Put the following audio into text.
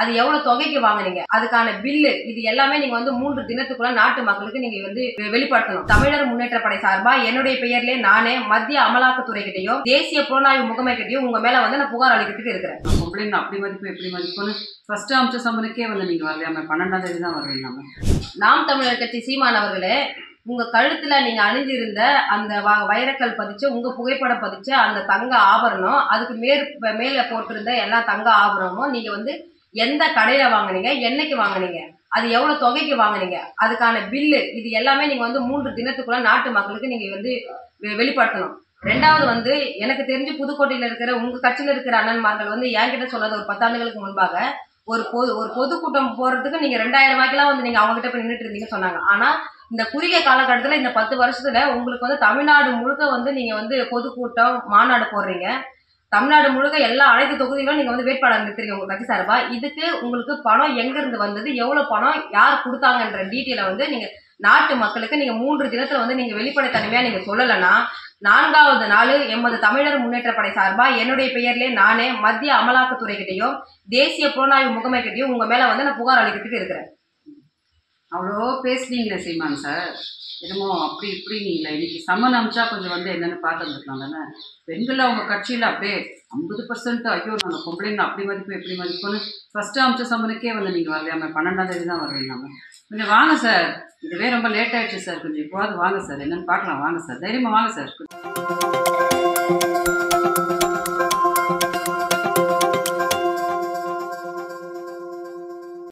அது எவ்வளவு தொகைக்கு வாங்குனீங்க அதுக்கான பில்லு இது எல்லாமே நீங்க வந்து மூன்று தினத்துக்குள்ள நாட்டு மக்களுக்கு நீங்க வந்து வெ- வெளிப்படுத்தணும் தமிழர் முன்னேற்ற படை சார்பா என்னுடைய பெயர்லயே நானே மத்திய அமலாக்கத்துறை கிட்டயும் தேசிய புலனாய்வு முகமை கிட்டயும் உங்க மேல வந்து நான் புகார் அளிக்கிறதுக்கு இருக்கிறேன் பொம்பளைங்க அப்படி மதிப்பு எப்படி மதிப்புன்னு ஃபர்ஸ்ட் அமைச்ச சம்பனுக்கே வந்து நீங்க வரலையாம பன்னெண்டாம் தேதி தான் வருவீங்களாம நாம் தமிழர் கட்சி சீமான் அவர்களே உங்க கழுத்துல நீங்க அணிஞ்சிருந்த அந்த வ- வைரக்கல் பதிச்ச உங்க புகைப்படம் பதிச்ச அந்த தங்க ஆபரணம் அதுக்கு மேற் மேல போட்டிருந்த எல்லா தங்க ஆபரணமும் நீங்க வந்து எந்த கடையில வாங்குனீங்க என்னைக்கு வாங்குனீங்க அது எவ்வளவு தொகைக்கு வாங்குனீங்க அதுக்கான பில்லு இது எல்லாமே நீங்க வந்து மூன்று தினத்துக்குள்ள நாட்டு மக்களுக்கு நீங்க வந்து வெ- வெளிப்படுத்தணும் ரெண்டாவது வந்து எனக்கு தெரிஞ்சு புதுக்கோட்டையில இருக்கிற உங்க கட்சியில இருக்கிற அண்ணன்மார்கள் வந்து என்கிட்ட சொன்னது ஒரு பத்தாண்டுகளுக்கு முன்பாக ஒரு பொது ஒரு பொதுக்கூட்டம் போறதுக்கு நீங்க ரெண்டாயிரம் ரூபாய்க்கெல்லாம் வந்து நீங்க அவங்க கிட்ட போய் நின்றுட்டு இருந்தீங்கன்னு சொன்னாங்க ஆனா இந்த குறுகிய காலகட்டத்துல இந்த பத்து வருஷத்துல உங்களுக்கு வந்து தமிழ்நாடு முழுக்க வந்து நீங்க வந்து பொதுக்கூட்டம் மாநாடு போடுறீங்க தமிழ்நாடு முழுக்க எல்லா அனைத்து தொகுதிகளும் நீங்க வந்து வேட்பாளர் நிறுத்துறீங்க உங்க கட்சி சார்பா இதுக்கு உங்களுக்கு பணம் எங்க இருந்து வந்தது எவ்வளவு பணம் யார் கொடுத்தாங்கன்ற டீட்டெயிலை வந்து நீங்க நாட்டு மக்களுக்கு நீங்க மூன்று தினத்துல வந்து நீங்க வெளிப்படைத்தன்மையா நீங்க சொல்லலைன்னா நான்காவது நாள் எமது தமிழர் முன்னேற்ற படை சார்பா என்னுடைய பெயர்லயே நானே மத்திய அமலாக்கத்துறை கிட்டயும் தேசிய புலனாய்வு முகமை கிட்டயும் உங்க மேல வந்து நான் புகார் அளிக்கிறதுக்கு இருக்கிறேன் அவ்வளோ பேசுனீங்களே சீமான் சார் என்னமோ அப்படி இப்படி நீங்களே இன்னைக்கு சம்மன் அமிச்சா கொஞ்சம் வந்து என்னன்னு பார்த்துருந்துருக்கலாம் தானே பெண்கள் அவங்க கட்சியில் அப்படியே ஐம்பது பர்சன்ட் ஐயோ நாங்கள் பொம்பளைங்க அப்படி மதிப்பு எப்படி மதிப்புன்னு ஃபர்ஸ்ட் அமைச்ச சம்மனுக்கே வந்து நீங்கள் வரலையாம பன்னெண்டாம் தேதி தான் வருவீங்களாம கொஞ்சம் வாங்க சார் இதுவே ரொம்ப லேட் ஆயிடுச்சு சார் கொஞ்சம் இப்போவாது வாங்க சார் என்னன்னு பார்க்கலாம் வாங்க சார் தைரியமாக வாங்க சார்